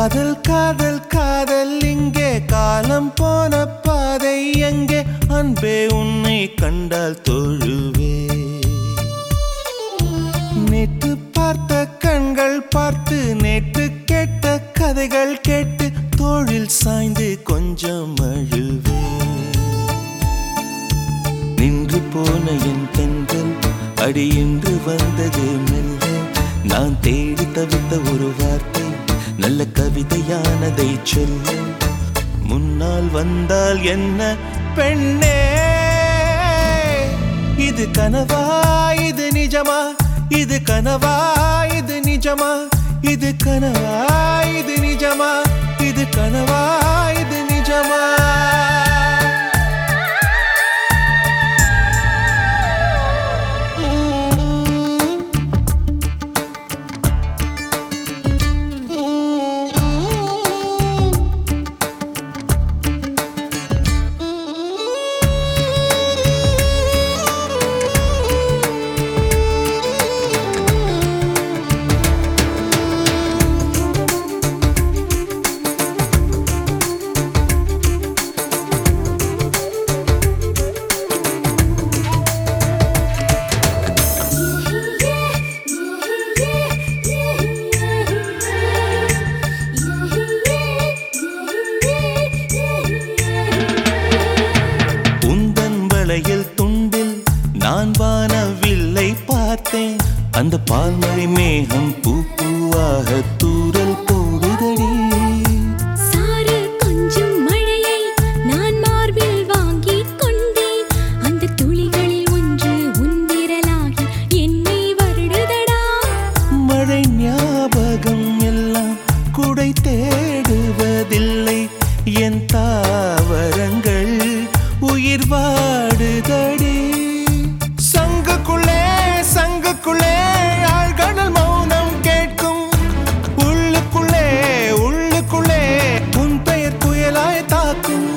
காதல் காதல் காதல் இங்கே காலம் போன பாதை எங்கே அன்பே உன்னை கண்டால் தொழுவே நேற்று பார்த்த கண்கள் பார்த்து நேற்று கேட்ட கதைகள் கேட்டு தோளில் சாய்ந்து கொஞ்சம் அழுவே நின்று போன என் பெண்கள் அடி என்று வந்தது மெல்ல நான் தேடி தவித்த ஒரு வார்த்தை நல்ல கவிதையானதை சொல்ல முன்னால் வந்தால் என்ன பெண்ணே இது கனவா இது நிஜமா இது கனவா இது நிஜமா இது கனவா இது நிஜமா இது கனவா இது நிஜமா உந்தன் வளையல் துண்டில் நான் வானவில்லை பார்த்தேன் அந்த பால்மழை மேகம் பூ பூவாக தூரல் போடுதடி சாறு கொஞ்சம் மழையை நான் மார்பில் வாங்கிக் கொண்டேன் அந்த துளிகளில் ஒன்று உன் விரலாகி என்னை வருடுதடா மழை ஞாபகம் எல்லாம் குடை தேடுவதில்லை என் தாவரங்கள் உயிர் வாடுதடி சங்குக்குள்ளே சங்குக்குள்ளே ஆழ்கடல் மௌனம் கேட்கும் உள்ளுக்குள்ளே உள்ளுக்குள்ளே உன் பெயர் புயலாய் தாக்கும்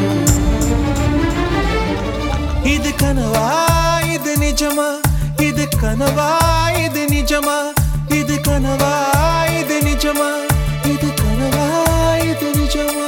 இது கனவா இது நிஜமா இது கனவா இது நிஜமா இது கனவா இது நிஜமா இது கனவா இது நிஜமா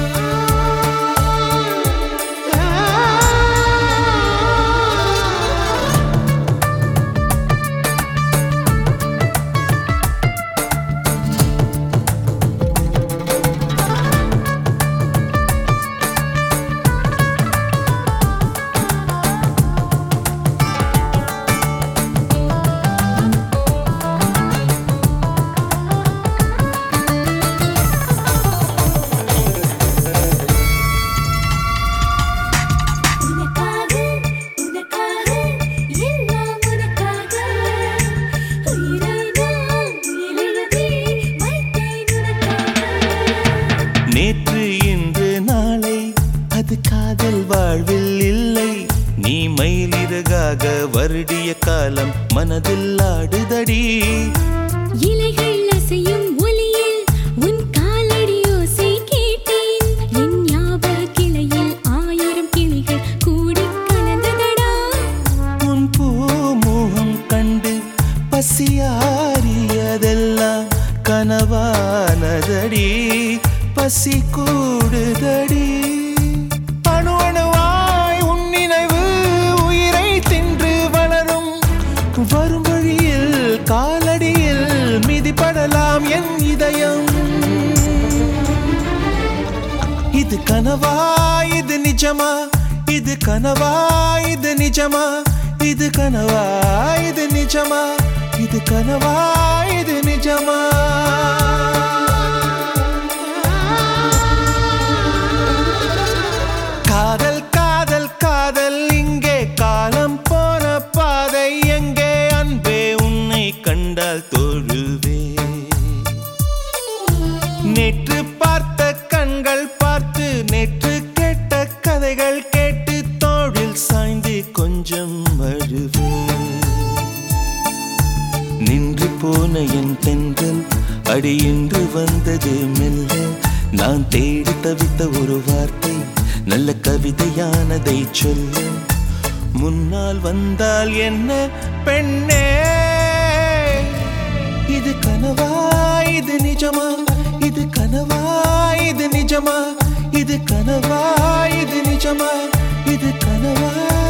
உனக்காக உனக்காக எல்லாம் உனக்காக உயிரை நான் உயிரெழுதி வைத்தேன் உனக்காக நேற்று இன்று நாளை அது காதல் வாழ்வில் இல்லை நீ மயிலிறகாக வருடிய காலம் மனதில் ஆடுதடி இலைகள் அசையும் ஒலியில் உன் காலடி ஓசை கேட்டேன் என் ஞாபக கிளையில் ஆயிரம் கிளிகள் கூடிக் கலந்ததடா உன் பூமுகம் கண்டு பசியாரியதெல்லாம் கனவானதடி பசி கூடுதடி அணு அணுவாய் உன் நினைவு உயிரை தின்று வளரும் வரும் வழியில் காலடியில் மிதிப்படலாம் என் இதயம் இது கனவா இது நிஜமா இது கனவா இது நிஜமா இது கனவா இது நிஜமா இது கனவா இது நிஜமா காதல் காதல் காதல் இங்கே காலம் போன பாதை எங்கே அன்பே உன்னை கண்டால் தொழுவே நேற்று பார்த்த கண்கள் பார்த்து நேற்று கேட்ட கதைகள் கேட்டு தோளில் சாய்ந்து கொஞ்சம் அழுவே நின்று போன என் பெண்கள் அடி என்று வந்தது மெல்ல நான் தேடி தவித்த ஒரு வார்த்தை நல்ல கவிதையானதை சொல்ல முன்னால் வந்தால் என்ன பெண்ணே இது கனவா இது நிஜமா இது கனவா இது நிஜமா இது கனவா இது நிஜமா இது கனவா